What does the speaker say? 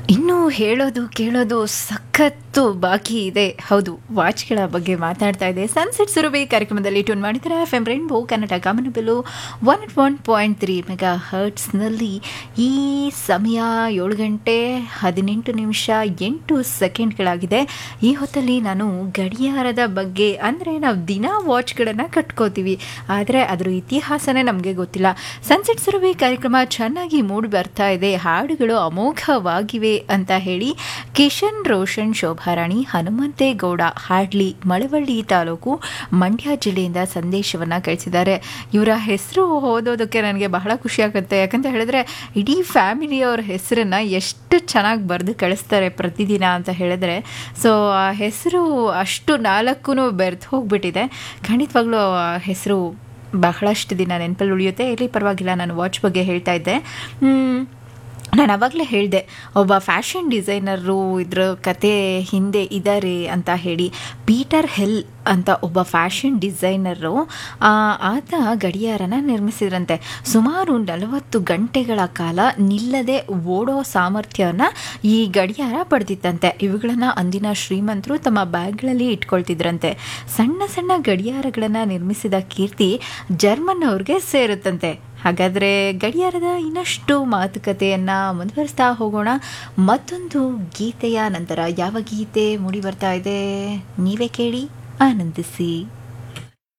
ಇನ್ನೂ ಹೇಳೋದು ಕೇಳೋದು ಸಖತ್ತು ಬಾಕಿ ಇದೆ ಹೌದು ವಾಚ್ಗಳ ಬಗ್ಗೆ ಮಾತಾಡ್ತಾ ಇದೆ ಸನ್ಸೆಟ್ ಸುರಭಿ ಕಾರ್ಯಕ್ರಮದಲ್ಲಿ ಟ್ಯೂನ್ ಮಾಡಿದರೆ F M rainbow Kannada Kamanabillu one not one point three mega ಹರ್ಟ್ಸ್ನಲ್ಲಿ ಈ ಸಮಯ ಏಳು ಗಂಟೆ ಹದಿನೆಂಟು ನಿಮಿಷ ಎಂಟು ಸೆಕೆಂಡ್ಗಳಾಗಿದೆ ಈ ಹೊತ್ತಲ್ಲಿ ನಾನು ಗಡಿಯಾರದ ಬಗ್ಗೆ ಅಂದರೆ ನಾವು ದಿನ ವಾಚ್ಗಳನ್ನು ಕಟ್ಕೋತೀವಿ ಆದರೆ ಅದರ ಇತಿಹಾಸನೇ ನಮಗೆ ಗೊತ್ತಿಲ್ಲ ಸನ್ಸೆಟ್ ಸುರಭಿ ಕಾರ್ಯಕ್ರಮ ಚೆನ್ನಾಗಿ ಮೂಡಿ ಬರ್ತಾ ಇದೆ ಹಾಡುಗಳು ಅಮೋಘವಾಗಿವೆ ಅಂತ ಹೇಳಿ ಕಿಶನ್ ರೋಷನ್ ಶೋಭಾರಾಣಿ ಹನುಮಂತೇಗೌಡ ಹಾಡ್ಲಿ ಮಳವಳ್ಳಿ ತಾಲೂಕು ಮಂಡ್ಯ ಜಿಲ್ಲೆಯಿಂದ ಸಂದೇಶವನ್ನು ಕಳಿಸಿದ್ದಾರೆ ಇವರ ಹೆಸರು ಓದೋದಕ್ಕೆ ನನಗೆ ಬಹಳ ಖುಷಿ ಆಗುತ್ತೆ ಯಾಕಂತ ಹೇಳಿದ್ರೆ ಇಡೀ ಫ್ಯಾಮಿಲಿಯವ್ರ ಹೆಸರನ್ನ ಎಷ್ಟು ಚೆನ್ನಾಗಿ ಬರೆದು ಕಳಿಸ್ತಾರೆ ಪ್ರತಿದಿನ ಅಂತ ಹೇಳಿದ್ರೆ ಸೊ ಆ ಹೆಸರು ಅಷ್ಟು ನಾಲ್ಕು ಬೆರೆತು ಹೋಗ್ಬಿಟ್ಟಿದೆ ಖಂಡಿತವಾಗ್ಲೂ ಆ ಹೆಸರು ಬಹಳಷ್ಟು ದಿನ ನೆನಪಲ್ಲಿ ಉಳಿಯುತ್ತೆ ಇಲ್ಲಿ ಪರವಾಗಿಲ್ಲ ನಾನು ವಾಚ್ ಬಗ್ಗೆ ಹೇಳ್ತಾ ಇದ್ದೆ ಮ್, ನಾನು ಆವಾಗಲೇ ಹೇಳಿದೆ ಒಬ್ಬ ಫ್ಯಾಷನ್ ಡಿಸೈನರು ಇದ್ರ ಕತೆ ಹಿಂದೆ ಇದ್ದಾರೆ ಅಂತ ಹೇಳಿ ಪೀಟರ್ ಹೆಲ್ ಅಂತ ಒಬ್ಬ ಫ್ಯಾಷನ್ ಡಿಸೈನರು ಆ, ಆತ ಗಡಿಯಾರನ ನಿರ್ಮಿಸಿದ್ರಂತೆ ಸುಮಾರು ನಲವತ್ತು ಗಂಟೆಗಳ ಕಾಲ ನಿಲ್ಲದೆ ಓಡೋ ಸಾಮರ್ಥ್ಯವನ್ನು ಈ ಗಡಿಯಾರ ಪಡೆದಿತ್ತಂತೆ ಇವುಗಳನ್ನು ಅಂದಿನ ಶ್ರೀಮಂತರು ತಮ್ಮ ಬ್ಯಾಗ್ಗಳಲ್ಲಿ ಇಟ್ಕೊಳ್ತಿದ್ರಂತೆ ಸಣ್ಣ ಸಣ್ಣ ಗಡಿಯಾರಗಳನ್ನು ನಿರ್ಮಿಸಿದ ಕೀರ್ತಿ ಜರ್ಮನ್ ಅವ್ರಿಗೆ ಸೇರುತ್ತಂತೆ ಹಾಗಾದರೆ ಗಡಿಯಾರದ ಇನ್ನಷ್ಟು ಮಾತುಕತೆಯನ್ನು ಮುಂದುವರಿಸ್ತಾ ಹೋಗೋಣ ಮತ್ತೊಂದು ಗೀತೆಯ ನಂತರ ಯಾವ ಗೀತೆ ಮೂಡಿ ಬರ್ತಾ ಇದೆ ನೀವೇ ಕೇಳಿ ಆನಂದಿಸಿ